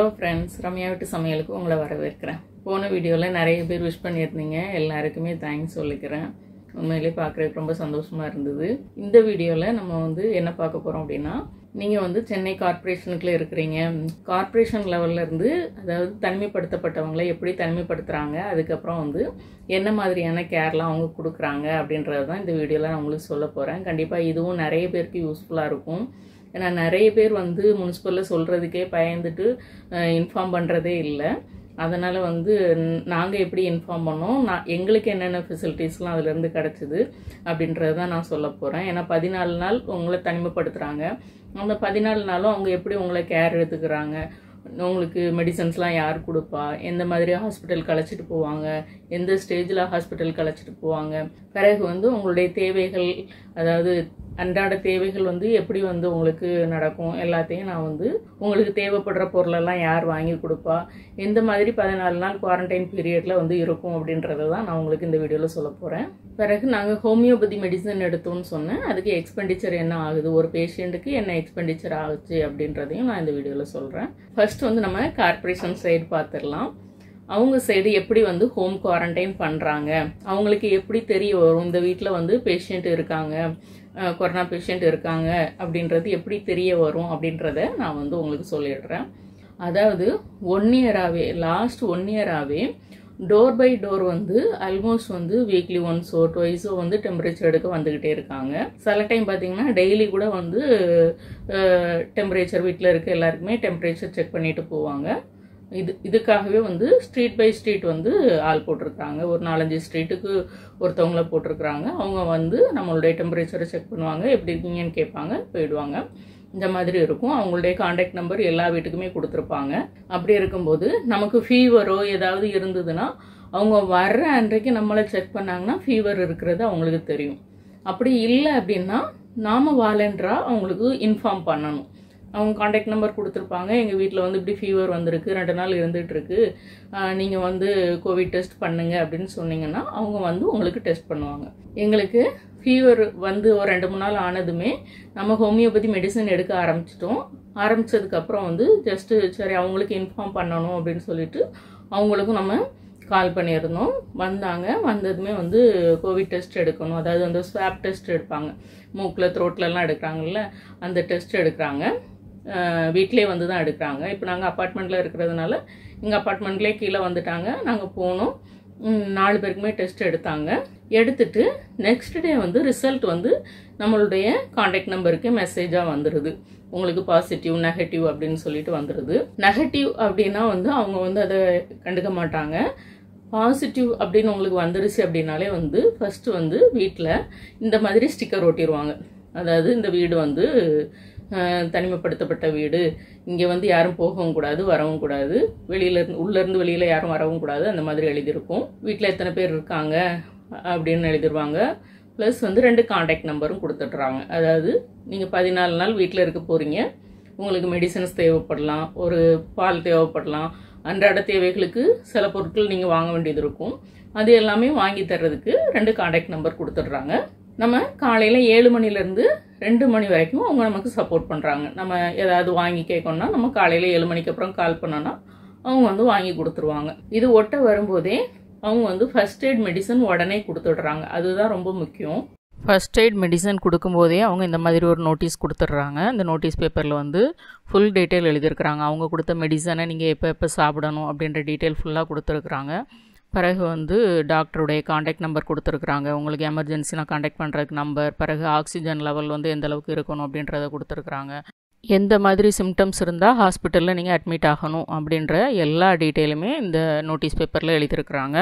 hello friends Ramya வீட்டு சமையலுக்கு உங்களை வரவேற்கிறேன் போன வீடியோவில் நிறைய பேர் விஷ் பண்ணியிருந்தீங்க எல்லாருக்குமே தேங்க்ஸ் சொல்லிக்கிறேன் உண்மையிலே பார்க்குறதுக்கு ரொம்ப சந்தோஷமாக இருந்தது இந்த வீடியோவில் நம்ம வந்து என்ன பார்க்க போகிறோம் அப்படின்னா நீங்கள் வந்து சென்னை கார்ப்பரேஷனுக்குள்ள இருக்கிறீங்க கார்ப்பரேஷன் லெவல்ல இருந்து அதாவது தனிமைப்படுத்தப்பட்டவங்களை எப்படி தனிமைப்படுத்துகிறாங்க அதுக்கப்புறம் வந்து என்ன மாதிரியான கேர்லாம் அவங்க கொடுக்குறாங்க அப்படின்றது தான் இந்த வீடியோவில் நான் உங்களுக்கு சொல்ல போகிறேன் கண்டிப்பாக இதுவும் நிறைய பேருக்கு யூஸ்ஃபுல்லாக இருக்கும் ஏன்னா நிறைய பேர் வந்து முனிசிபலில் சொல்கிறதுக்கே பயந்துட்டு இன்ஃபார்ம் பண்ணுறதே இல்லை அதனால் வந்து நாங்கள் எப்படி இன்ஃபார்ம் பண்ணோம் நான் எங்களுக்கு என்னென்ன ஃபெசிலிட்டிஸ்லாம் அதுலேருந்து கிடச்சிது அப்படின்றது தான் நான் சொல்ல போகிறேன் ஏன்னா பதினாலு நாள் உங்களை தனிமைப்படுத்துகிறாங்க அந்த பதினாலு நாளும் அவங்க எப்படி உங்களை கேர் எடுத்துக்கிறாங்க உங்களுக்கு மெடிசன்ஸ்லாம் யார் கொடுப்பா எந்த மாதிரி ஹாஸ்பிட்டலுக்கு அழைச்சிட்டு போவாங்க எந்த ஸ்டேஜில் ஹாஸ்பிட்டலுக்கு அழைச்சிட்டு போவாங்க பிறகு வந்து உங்களுடைய தேவைகள் அதாவது அன்றாட தேவைகள் வந்து எப்படி வந்து உங்களுக்கு நடக்கும் எல்லாத்தையும் நான் வந்து உங்களுக்கு தேவைப்படுற பொருளெல்லாம் யார் வாங்கி கொடுப்பா எந்த மாதிரி பதினாலு நாள் குவாரண்டைன் பீரியடில் வந்து இருக்கும் அப்படின்றத தான் நான் உங்களுக்கு இந்த வீடியோவில் சொல்ல போகிறேன் பிறகு நாங்கள் ஹோமியோபதி மெடிசன் எடுத்தோம்னு சொன்னேன் அதுக்கு எக்ஸ்பெண்டிச்சர் என்ன ஆகுது ஒரு பேஷண்ட்டுக்கு என்ன எக்ஸ்பெண்டிச்சர் ஆகுச்சு அப்படின்றதையும் நான் இந்த வீடியோவில் சொல்கிறேன் ஃபர்ஸ்ட் வந்து நம்ம கார்பரேஷன் சைடு பார்த்துடலாம் அவங்க சைடு எப்படி வந்து ஹோம் குவாரண்டைன் பண்ணுறாங்க அவங்களுக்கு எப்படி தெரிய வரும் இந்த வீட்டில் வந்து பேஷண்ட் இருக்காங்க கொரோனா பேஷண்ட் இருக்காங்க அப்படின்றது எப்படி தெரிய வரும் அப்படின்றத நான் வந்து உங்களுக்கு சொல்லிடுறேன் அதாவது ஒன் இயராகவே லாஸ்ட் ஒன் இயராகவே டோர் பை டோர் வந்து ஆல்மோஸ்ட் வந்து வீக்லி ஒன்ஸோ டுவைஸோ வந்து டெம்பரேச்சர் எடுக்க வந்துக்கிட்டே இருக்காங்க சில டைம் பார்த்தீங்கன்னா டெய்லி கூட வந்து டெம்பரேச்சர் வீட்டில் இருக்க எல்லாருக்குமே டெம்பரேச்சர் செக் பண்ணிட்டு போவாங்க இது இதுக்காகவே வந்து ஸ்ட்ரீட் பை ஸ்ட்ரீட் வந்து ஆள் போட்டிருக்காங்க ஒரு நாலஞ்சு ஸ்ட்ரீட்டுக்கு ஒருத்தவங்கள போட்டிருக்கிறாங்க அவங்க வந்து நம்மளுடைய டெம்பரேச்சரை செக் பண்ணுவாங்க எப்படி இருக்கீங்கன்னு கேட்பாங்க போயிடுவாங்க இந்த மாதிரி இருக்கும் அவங்களுடைய காண்டாக்ட் நம்பர் எல்லா வீட்டுக்குமே கொடுத்துருப்பாங்க அப்படி இருக்கும்போது நமக்கு ஃபீவரோ ஏதாவது இருந்ததுன்னா அவங்க வர்ற அன்றைக்கு நம்மளை செக் பண்ணாங்கன்னா ஃபீவர் இருக்கிறது அவங்களுக்கு தெரியும் அப்படி இல்லை அப்படின்னா நாம வாலண்டரா அவங்களுக்கு இன்ஃபார்ம் பண்ணணும் அவங்க காண்டாக்ட் நம்பர் கொடுத்துருப்பாங்க எங்கள் வீட்டில் வந்து இப்படி ஃபீவர் வந்திருக்கு ரெண்டு நாள் இருந்துகிட்டு இருக்கு நீங்கள் வந்து கோவிட் டெஸ்ட் பண்ணுங்க அப்படின்னு சொன்னீங்கன்னா அவங்க வந்து உங்களுக்கு டெஸ்ட் பண்ணுவாங்க எங்களுக்கு ஃபீவர் வந்து ஒரு ரெண்டு மூணு நாள் ஆனதுமே நம்ம ஹோமியோபதி மெடிசன் எடுக்க ஆரம்பிச்சிட்டோம் ஆரம்பித்ததுக்கப்புறம் வந்து ஜஸ்ட்டு சரி அவங்களுக்கு இன்ஃபார்ம் பண்ணணும் அப்படின்னு சொல்லிட்டு அவங்களுக்கும் நம்ம கால் பண்ணியிருந்தோம் வந்தாங்க வந்ததுமே வந்து கோவிட் டெஸ்ட் எடுக்கணும் அதாவது வந்து ஸ்வாப் டெஸ்ட் எடுப்பாங்க மூக்கில் த்ரோட்லலாம் எடுக்கிறாங்கல்ல அந்த டெஸ்ட் எடுக்கிறாங்க வீட்டிலே வந்து தான் எடுக்கிறாங்க இப்போ நாங்கள் அப்பார்ட்மெண்ட்டில் இருக்கிறதுனால எங்கள் அப்பார்ட்மெண்ட்லேயே கீழே வந்துட்டாங்க நாங்கள் போனோம் நாலு பேருக்குமே டெஸ்ட் எடுத்தாங்க எடுத்துட்டு நெக்ஸ்ட் டே வந்து ரிசல்ட் வந்து நம்மளுடைய காண்டாக்ட் நம்பருக்கு மெசேஜாக வந்துடுது உங்களுக்கு பாசிட்டிவ் நெகட்டிவ் அப்படின்னு சொல்லிட்டு வந்துடுது நெகட்டிவ் அப்படின்னா வந்து அவங்க வந்து அதை கண்டுக்க மாட்டாங்க பாசிட்டிவ் அப்படின்னு உங்களுக்கு வந்துருச்சு அப்படின்னாலே வந்து ஃபஸ்ட்டு வந்து வீட்டில் இந்த மாதிரி ஸ்டிக்கர் ஒட்டிடுவாங்க அதாவது இந்த வீடு வந்து தனிமைப்படுத்தப்பட்ட வீடு இங்கே வந்து யாரும் போகவும் கூடாது வரவும் கூடாது வெளியிலேருந்து உள்ளேருந்து வெளியில் யாரும் வரவும் கூடாது அந்த மாதிரி எழுதியிருக்கும் வீட்டில் எத்தனை பேர் இருக்காங்க அப்படின்னு எழுதிருவாங்க ப்ளஸ் வந்து ரெண்டு காண்டாக்ட் நம்பரும் கொடுத்துட்றாங்க அதாவது நீங்கள் பதினாலு நாள் வீட்டில் இருக்க போகிறீங்க உங்களுக்கு மெடிசன்ஸ் தேவைப்படலாம் ஒரு பால் தேவைப்படலாம் அன்றாட தேவைகளுக்கு சில பொருட்கள் நீங்கள் வாங்க வேண்டியது இருக்கும் அது எல்லாமே வாங்கி தர்றதுக்கு ரெண்டு காண்டாக்ட் நம்பர் கொடுத்துட்றாங்க நம்ம காலையில் ஏழு மணிலேருந்து ரெண்டு மணி வரைக்கும் அவங்க நமக்கு சப்போர்ட் பண்ணுறாங்க நம்ம ஏதாவது வாங்கி கேட்கணும்னா நம்ம காலையில் ஏழு மணிக்கு அப்புறம் கால் பண்ணோன்னா அவங்க வந்து வாங்கி கொடுத்துருவாங்க இது ஒட்ட வரும்போதே அவங்க வந்து ஃபர்ஸ்ட் எய்ட் மெடிசன் உடனே கொடுத்துடுறாங்க அதுதான் ரொம்ப முக்கியம் ஃபர்ஸ்ட் எய்ட் மெடிசன் கொடுக்கும்போதே அவங்க இந்த மாதிரி ஒரு நோட்டீஸ் கொடுத்துட்றாங்க இந்த நோட்டீஸ் பேப்பரில் வந்து ஃபுல் டீட்டெயில் எழுதியிருக்கிறாங்க அவங்க கொடுத்த மெடிசனை நீங்கள் எப்போ எப்போ சாப்பிடணும் அப்படின்ற டீட்டெயில் ஃபுல்லாக கொடுத்துருக்குறாங்க பிறகு வந்து டாக்டருடைய காண்டாக்ட் நம்பர் கொடுத்துருக்குறாங்க உங்களுக்கு எமர்ஜென்சினா காண்டாக்ட் பண்ணுறதுக்கு நம்பர் பிறகு ஆக்சிஜன் லெவல் வந்து எந்த அளவுக்கு இருக்கணும் அப்படின்றத கொடுத்துருக்குறாங்க எந்த மாதிரி சிம்டம்ஸ் இருந்தால் ஹாஸ்பிட்டலில் நீங்கள் அட்மிட் ஆகணும் அப்படின்ற எல்லா டீட்டெயிலுமே இந்த நோட்டீஸ் பேப்பரில் எழுதியிருக்கிறாங்க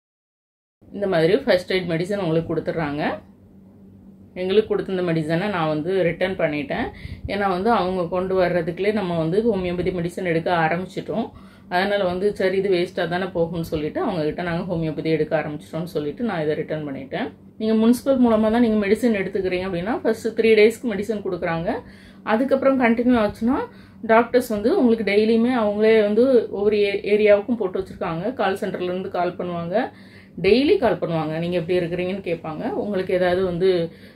இந்த மாதிரி ஃபர்ஸ்ட் எய்ட் மெடிசன் உங்களுக்கு கொடுத்துட்றாங்க எங்களுக்கு கொடுத்துருந்த மெடிசனை நான் வந்து ரிட்டர்ன் பண்ணிட்டேன் ஏன்னா வந்து அவங்க கொண்டு வர்றதுக்குள்ளே நம்ம வந்து ஹோமியோபதி மெடிசன் எடுக்க ஆரம்பிச்சிட்டோம் அதனால் வந்து சரி இது வேஸ்ட்டாக தானே போகும்னு சொல்லிட்டு அவங்ககிட்ட நாங்கள் ஹோமியோபதி எடுக்க ஆரம்பிச்சிட்டோம்னு சொல்லிட்டு நான் இதை ரிட்டர்ன் பண்ணிட்டேன் நீங்கள் முனிசிபல் மூலமாக தான் நீங்கள் மெடிசன் எடுத்துக்கிறீங்க அப்படின்னா ஃபஸ்ட்டு த்ரீ டேஸ்க்கு மெடிசன் கொடுக்குறாங்க அதுக்கப்புறம் கண்டினியூ ஆச்சுன்னா டாக்டர்ஸ் வந்து உங்களுக்கு டெய்லியுமே அவங்களே வந்து ஒவ்வொரு ஏரியாவுக்கும் போட்டு வச்சுருக்காங்க கால் சென்டர்லேருந்து கால் பண்ணுவாங்க டெய்லி கால் பண்ணுவாங்க நீங்கள் எப்படி இருக்கிறீங்கன்னு கேட்பாங்க உங்களுக்கு ஏதாவது வந்து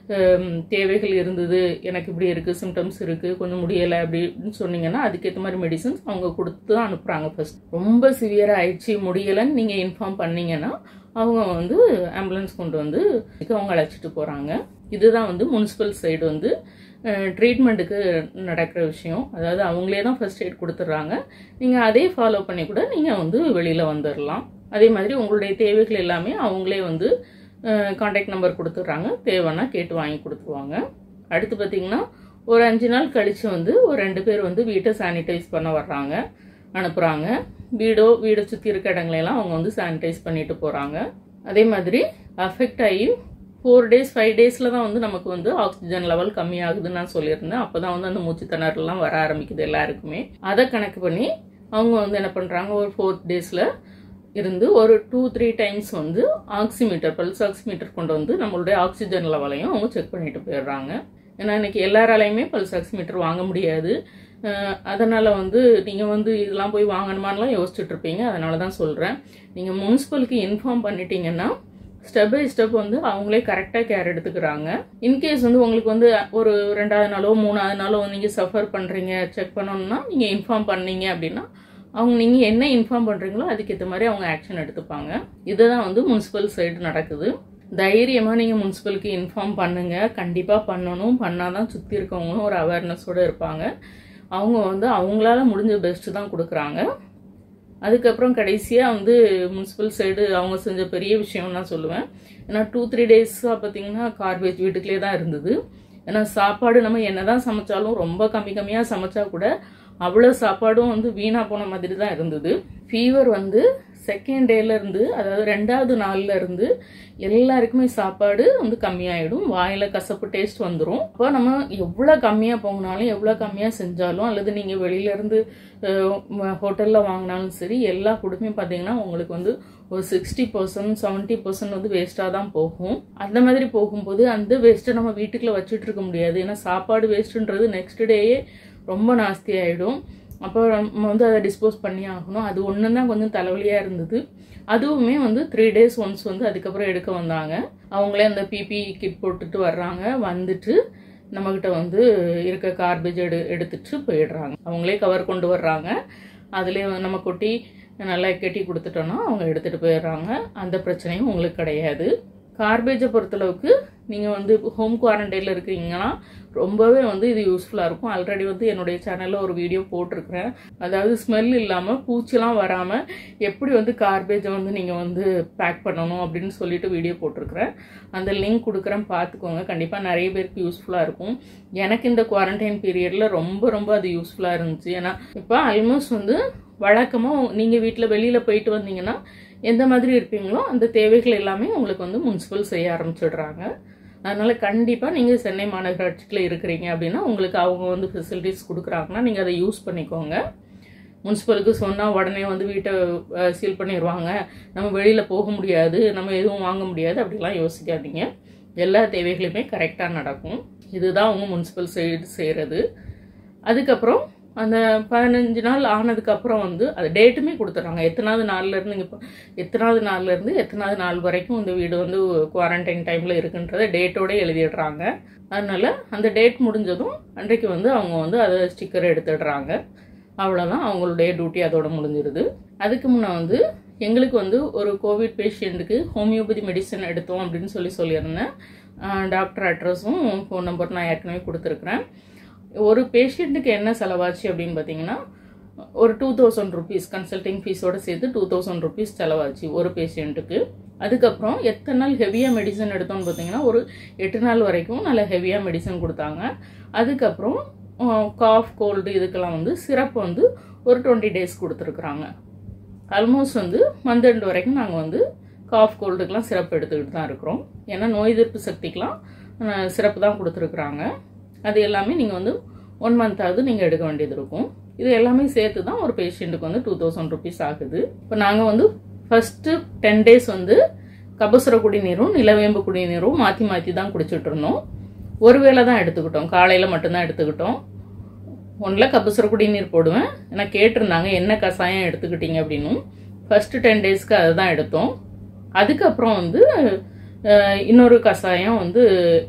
ஹம், தேவைகள் இருந்தது எனக்கு இப்படி இருக்குது சிம்டம்ஸ் இருக்குது கொஞ்சம் முடியலை அப்படின்னு சொன்னீங்கன்னா அதுக்கேற்ற மாதிரி மெடிசன்ஸ் அவங்க கொடுத்து தான் அனுப்புகிறாங்க ஃபர்ஸ்ட் ரொம்ப சிவியராக ஆயிடுச்சு முடியலைன்னு நீங்கள் இன்ஃபார்ம் பண்ணீங்கன்னா அவங்க வந்து ஆம்புலன்ஸ் கொண்டு வந்து அவங்க அழைச்சிட்டு போகிறாங்க இதுதான் வந்து முனிசிபல் சைடு வந்து ட்ரீட்மெண்ட்டுக்கு நடக்கிற விஷயம் அதாவது அவங்களே தான் ஃபர்ஸ்ட் எய்ட் கொடுத்துட்றாங்க நீங்கள் அதே ஃபாலோ பண்ணி கூட நீங்கள் வந்து வெளியில் வந்துடலாம் அதே மாதிரி உங்களுடைய தேவைகள் எல்லாமே அவங்களே வந்து காண்டாக்ட் நம்பர் கொடுத்துட்றாங்க தேவைன்னா கேட்டு வாங்கி கொடுத்துருவாங்க அடுத்து பார்த்தீங்கன்னா ஒரு அஞ்சு நாள் கழித்து வந்து ஒரு ரெண்டு பேர் வந்து வீட்டை சானிடைஸ் பண்ண வர்றாங்க அனுப்புகிறாங்க வீடோ வீடை சுற்றி இருக்க இடங்களெல்லாம் அவங்க வந்து சானிடைஸ் பண்ணிட்டு போகிறாங்க அதே மாதிரி அஃபெக்ட் ஆகி ஃபோர் டேஸ் ஃபைவ் டேஸில் தான் வந்து நமக்கு வந்து ஆக்சிஜன் லெவல் கம்மியாகுதுன்னு நான் சொல்லியிருந்தேன் அப்போ தான் வந்து அந்த மூச்சு திணறலாம் வர ஆரம்பிக்குது எல்லாருக்குமே அதை கணக்கு பண்ணி அவங்க வந்து என்ன பண்ணுறாங்க ஒரு ஃபோர்த் டேஸில் இருந்து ஒரு டூ த்ரீ டைம்ஸ் வந்து ஆக்சிமீட்டர் பல்ஸ் ஆக்சிமீட்டர் கொண்டு வந்து நம்மளுடைய ஆக்சிஜன் லெவலையும் அவங்க செக் பண்ணிட்டு போயிடுறாங்க ஏன்னா இன்னைக்கு எல்லாராலையுமே பல்ஸ் ஆக்சிமீட்டர் வாங்க முடியாது அஹ் அதனால வந்து நீங்கள் வந்து இதெல்லாம் போய் வாங்கணுமான்லாம் யோசிச்சுட்டு இருப்பீங்க அதனால தான் சொல்கிறேன் நீங்கள் முனிசிபலுக்கு இன்ஃபார்ம் பண்ணிட்டீங்கன்னா ஸ்டெப் பை ஸ்டெப் வந்து அவங்களே கரெக்டாக கேர் எடுத்துக்கிறாங்க இன்கேஸ் வந்து உங்களுக்கு வந்து ஒரு ரெண்டாவது நாளோ மூணாவது நாளோ நீங்கள் சஃபர் பண்ணுறீங்க செக் பண்ணணும்னா நீங்கள் இன்ஃபார்ம் பண்ணீங்க அப்படின்னா அவங்க நீங்கள் என்ன இன்ஃபார்ம் பண்ணுறீங்களோ அதுக்கேற்ற மாதிரி அவங்க ஆக்ஷன் எடுத்துப்பாங்க இதுதான் வந்து முனிசிபல் சைடு நடக்குது தைரியமாக நீங்கள் முனிசிபலுக்கு இன்ஃபார்ம் பண்ணுங்கள் கண்டிப்பாக பண்ணணும் பண்ணால் தான் சுற்றி இருக்கவங்களும் ஒரு அவேர்னஸோடு இருப்பாங்க அவங்க வந்து அவங்களால முடிஞ்ச பெஸ்ட்டு தான் கொடுக்குறாங்க அதுக்கப்புறம் கடைசியாக வந்து முனிசிபல் சைடு அவங்க செஞ்ச பெரிய விஷயம் நான் சொல்லுவேன் ஏன்னா டூ த்ரீ டேஸாக பார்த்தீங்கன்னா கார்பேஜ் வீட்டுக்குள்ளே தான் இருந்தது ஏன்னா சாப்பாடு நம்ம என்னதான் சமைச்சாலும் ரொம்ப கம்மி கம்மியாக சமைச்சா கூட அவ்வளோ சாப்பாடும் வந்து வீணாக போன மாதிரி தான் இருந்தது ஃபீவர் வந்து செகண்ட் டேல இருந்து அதாவது ரெண்டாவது நாள்ல இருந்து எல்லாருக்குமே சாப்பாடு வந்து கம்மியாயிடும் வாயில கசப்பு டேஸ்ட் வந்துடும் அப்போ நம்ம எவ்வளோ கம்மியாக போங்கினாலும் எவ்வளோ கம்மியாக செஞ்சாலும் அல்லது நீங்கள் வெளியில இருந்து ஹோட்டலில் வாங்கினாலும் சரி எல்லா ஃபுட்டுமே பார்த்தீங்கன்னா உங்களுக்கு வந்து ஒரு சிக்ஸ்டி பர்சன்ட் செவன்ட்டி பர்சன்ட் வந்து வேஸ்ட்டாக தான் போகும் அந்த மாதிரி போகும்போது அந்த வேஸ்ட்டை நம்ம வீட்டுக்குள்ள வச்சுட்டு இருக்க முடியாது ஏன்னா சாப்பாடு வேஸ்ட்டுன்றது நெக்ஸ்ட் டேயே ரொம்ப நாஸ்தி ஆகிடும் அப்போ நம்ம வந்து அதை டிஸ்போஸ் பண்ணி ஆகணும் அது ஒன்று தான் கொஞ்சம் தலைவலியாக இருந்தது அதுவுமே வந்து த்ரீ டேஸ் ஒன்ஸ் வந்து அதுக்கப்புறம் எடுக்க வந்தாங்க அவங்களே அந்த பிபி கிட் போட்டுட்டு வர்றாங்க வந்துட்டு நம்மக்கிட்ட வந்து இருக்க கார்பேஜ் எடு எடுத்துட்டு போயிடுறாங்க அவங்களே கவர் கொண்டு வர்றாங்க அதிலே நம்ம கொட்டி நல்லா கெட்டி கொடுத்துட்டோன்னா அவங்க எடுத்துகிட்டு போயிடுறாங்க அந்த பிரச்சனையும் உங்களுக்கு கிடையாது கார்பேஜை பொறுத்தளவுக்கு நீங்கள் வந்து ஹோம் குவாரண்டைனில் இருக்கீங்கன்னா ரொம்பவே வந்து இது யூஸ்ஃபுல்லாக இருக்கும் ஆல்ரெடி வந்து என்னுடைய சேனலில் ஒரு வீடியோ போட்டிருக்கிறேன் அதாவது ஸ்மெல் இல்லாமல் பூச்சிலாம் வராமல் எப்படி வந்து கார்பேஜை வந்து நீங்கள் வந்து பேக் பண்ணணும் அப்படின்னு சொல்லிட்டு வீடியோ போட்டிருக்கிறேன் அந்த லிங்க் கொடுக்குறேன் பார்த்துக்கோங்க கண்டிப்பாக நிறைய பேருக்கு யூஸ்ஃபுல்லாக இருக்கும் எனக்கு இந்த குவாரண்டைன் பீரியடில் ரொம்ப ரொம்ப அது யூஸ்ஃபுல்லாக இருந்துச்சு ஏன்னா இப்போ ஆல்மோஸ்ட் வந்து வழக்கமாக நீங்கள் வீட்டில் வெளியில் போயிட்டு வந்தீங்கன்னா எந்த மாதிரி இருப்பீங்களோ அந்த தேவைகள் எல்லாமே உங்களுக்கு வந்து முனிசிபல் செய்ய ஆரம்பிச்சிடுறாங்க அதனால கண்டிப்பாக நீங்கள் சென்னை மாநகராட்சியில் இருக்கிறீங்க அப்படின்னா உங்களுக்கு அவங்க வந்து ஃபெசிலிட்டிஸ் கொடுக்குறாங்கன்னா நீங்கள் அதை யூஸ் பண்ணிக்கோங்க முனிசிபலுக்கு சொன்னால் உடனே வந்து வீட்டை சீல் பண்ணிடுவாங்க நம்ம வெளியில் போக முடியாது நம்ம எதுவும் வாங்க முடியாது அப்படிலாம் யோசிக்காதீங்க எல்லா தேவைகளுமே கரெக்டாக நடக்கும் இதுதான் அவங்க முனிசிபல் சைடு செய்கிறது அதுக்கப்புறம் அந்த பதினஞ்சு நாள் ஆனதுக்கப்புறம் வந்து அது டேட்டுமே கொடுத்துட்றாங்க எத்தனாவது நாள்லேருந்து நீங்கள் இப்போ எத்தனாவது நாள்லேருந்து எத்தனாவது நாள் வரைக்கும் இந்த வீடு வந்து குவாரண்டைன் டைமில் இருக்குன்றதை டேட்டோட எழுதிடுறாங்க அதனால அந்த டேட் முடிஞ்சதும் அன்றைக்கு வந்து அவங்க வந்து அதை ஸ்டிக்கர் எடுத்துடுறாங்க அவ்வளோதான் அவங்களுடைய டியூட்டி அதோட முடிஞ்சிருது அதுக்கு முன்னே வந்து எங்களுக்கு வந்து ஒரு கோவிட் பேஷண்ட்டுக்கு ஹோமியோபதி மெடிசன் எடுத்தோம் அப்படின்னு சொல்லி சொல்லியிருந்தேன் டாக்டர் அட்ரஸும் ஃபோன் நம்பர் நான் ஏற்கனவே கொடுத்துருக்குறேன் ஒரு பேஷண்ட்டுக்கு என்ன செலவாச்சு அப்படின்னு பார்த்தீங்கன்னா ஒரு டூ தௌசண்ட் ருபீஸ் கன்சல்டிங் ஃபீஸோட சேர்த்து டூ தௌசண்ட் ருபீஸ் செலவாச்சு ஒரு பேஷண்ட்டுக்கு அதுக்கப்புறம் எத்தனை நாள் ஹெவியாக மெடிசன் எடுத்தோம்னு பார்த்தீங்கன்னா ஒரு எட்டு நாள் வரைக்கும் நல்ல ஹெவியாக மெடிசன் கொடுத்தாங்க அதுக்கப்புறம் காஃப் கோல்டு இதுக்கெல்லாம் வந்து சிரப் வந்து ஒரு டுவெண்ட்டி டேஸ் கொடுத்துருக்குறாங்க ஆல்மோஸ்ட் வந்து மந்த் எண்டு வரைக்கும் நாங்கள் வந்து காஃப் கோல்டுக்கெலாம் சிரப் எடுத்துக்கிட்டு தான் இருக்கிறோம் ஏன்னா நோய் எதிர்ப்பு சக்திக்கெலாம் சிரப்பு தான் கொடுத்துருக்குறாங்க அது எல்லாமே நீங்கள் வந்து ஒன் மந்த்தாவது நீங்கள் எடுக்க வேண்டியது இருக்கும் இது எல்லாமே சேர்த்து தான் ஒரு பேஷண்ட்டுக்கு வந்து டூ தௌசண்ட் ருபீஸ் ஆகுது இப்போ நாங்கள் வந்து ஃபஸ்ட்டு டென் டேஸ் வந்து கபசுர குடிநீரும் நிலவேம்பு குடிநீரும் மாற்றி மாற்றி தான் குடிச்சிட்டு இருந்தோம் ஒரு வேளை தான் எடுத்துக்கிட்டோம் காலையில் மட்டும்தான் எடுத்துக்கிட்டோம் ஒன்றில் கபசுர குடிநீர் போடுவேன் ஏன்னா கேட்டிருந்தாங்க என்ன கஷாயம் எடுத்துக்கிட்டீங்க அப்படின்னும் ஃபஸ்ட்டு டென் டேஸ்க்கு அதை தான் எடுத்தோம் அதுக்கப்புறம் வந்து இன்னொரு கஷாயம் வந்து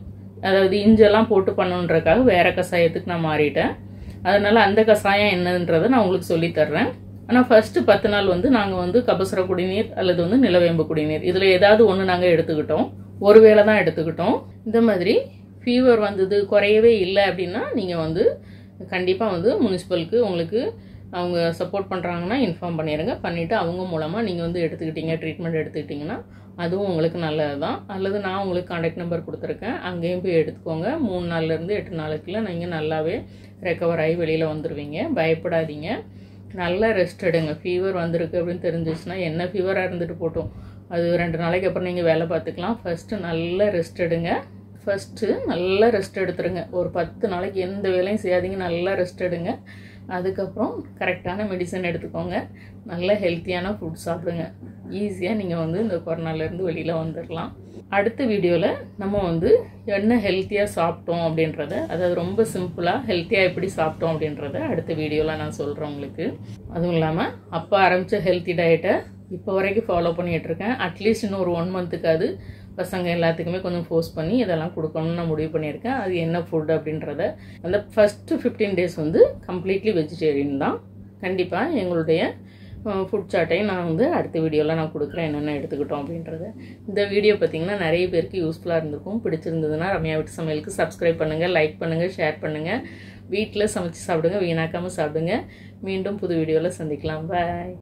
அதாவது இஞ்செல்லாம் போட்டு பண்ணணுன்றக்காக வேற கஷாயத்துக்கு நான் மாறிட்டேன் அதனால அந்த கஷாயம் என்னன்றதை நான் உங்களுக்கு சொல்லித் தர்றேன் ஆனால் ஃபர்ஸ்ட் பத்து நாள் வந்து நாங்கள் வந்து கபசுர குடிநீர் அல்லது வந்து நிலவேம்பு குடிநீர் இதில் ஏதாவது ஒன்று நாங்கள் எடுத்துக்கிட்டோம் ஒரு வேளை தான் எடுத்துக்கிட்டோம் இந்த மாதிரி ஃபீவர் வந்தது குறையவே இல்லை அப்படின்னா நீங்கள் வந்து கண்டிப்பாக வந்து முனிசிபலுக்கு உங்களுக்கு அவங்க சப்போர்ட் பண்ணுறாங்கன்னா இன்ஃபார்ம் பண்ணிடுங்க பண்ணிவிட்டு அவங்க மூலமாக நீங்கள் வந்து எடுத்துக்கிட்டீங்க ட்ரீட்மெண்ட் எடுத்துக்கிட்டிங்கன்னா அதுவும் உங்களுக்கு நல்லது தான் அல்லது நான் உங்களுக்கு காண்டாக்ட் நம்பர் கொடுத்துருக்கேன் அங்கேயும் போய் எடுத்துக்கோங்க மூணு நாள்லேருந்து எட்டு நாளுக்குள்ள நீங்கள் நல்லாவே ரெக்கவர் ஆகி வெளியில் வந்துடுவீங்க பயப்படாதீங்க நல்லா ரெஸ்ட் எடுங்க ஃபீவர் வந்திருக்கு அப்படின்னு தெரிஞ்சிச்சுன்னா என்ன ஃபீவராக இருந்துட்டு போட்டோம் அது ரெண்டு நாளைக்கு அப்புறம் நீங்கள் வேலை பார்த்துக்கலாம் ஃபஸ்ட்டு நல்லா ரெஸ்ட் எடுங்க ஃபஸ்ட்டு நல்லா ரெஸ்ட் எடுத்துருங்க ஒரு பத்து நாளைக்கு எந்த வேலையும் செய்யாதீங்க நல்லா ரெஸ்ட் எடுங்க அதுக்கப்புறம் கரெக்டான மெடிசன் எடுத்துக்கோங்க நல்ல ஹெல்த்தியான ஃபுட் சாப்பிடுங்க ஈஸியாக நீங்கள் வந்து இந்த கொரோனாலேருந்து வெளியில் வந்துடலாம் அடுத்த வீடியோவில் நம்ம வந்து என்ன ஹெல்த்தியாக சாப்பிட்டோம் அப்படின்றத அதாவது ரொம்ப சிம்பிளாக ஹெல்த்தியாக எப்படி சாப்பிட்டோம் அப்படின்றத அடுத்த வீடியோவில் நான் சொல்கிறேன் உங்களுக்கு அதுவும் இல்லாமல் அப்போ ஆரம்பித்த ஹெல்த்தி டயட்டை இப்போ வரைக்கும் ஃபாலோ பண்ணிகிட்டு இருக்கேன் அட்லீஸ்ட் இன்னும் ஒரு ஒன் மந்த்துக்காவது பசங்க எல்லாத்துக்குமே கொஞ்சம் ஃபோர்ஸ் பண்ணி இதெல்லாம் கொடுக்கணும்னு நான் முடிவு பண்ணியிருக்கேன் அது என்ன ஃபுட் அப்படின்றத அந்த ஃபஸ்ட்டு ஃபிஃப்டீன் டேஸ் வந்து கம்ப்ளீட்லி வெஜிடேரியன் தான் கண்டிப்பாக எங்களுடைய ஃபுட் சார்ட்டையும் நான் வந்து அடுத்த வீடியோவில் நான் கொடுக்குறேன் என்னென்ன எடுத்துக்கிட்டோம் அப்படின்றத இந்த வீடியோ பார்த்திங்கன்னா நிறைய பேருக்கு யூஸ்ஃபுல்லாக இருந்திருக்கும் பிடிச்சிருந்ததுன்னா ரம்யா வீட்டு சமையலுக்கு சப்ஸ்கிரைப் பண்ணுங்கள் லைக் பண்ணுங்கள் ஷேர் பண்ணுங்கள் வீட்டில் சமைச்சு சாப்பிடுங்க வீணாக்காமல் சாப்பிடுங்க மீண்டும் புது வீடியோவில் சந்திக்கலாம் பாய்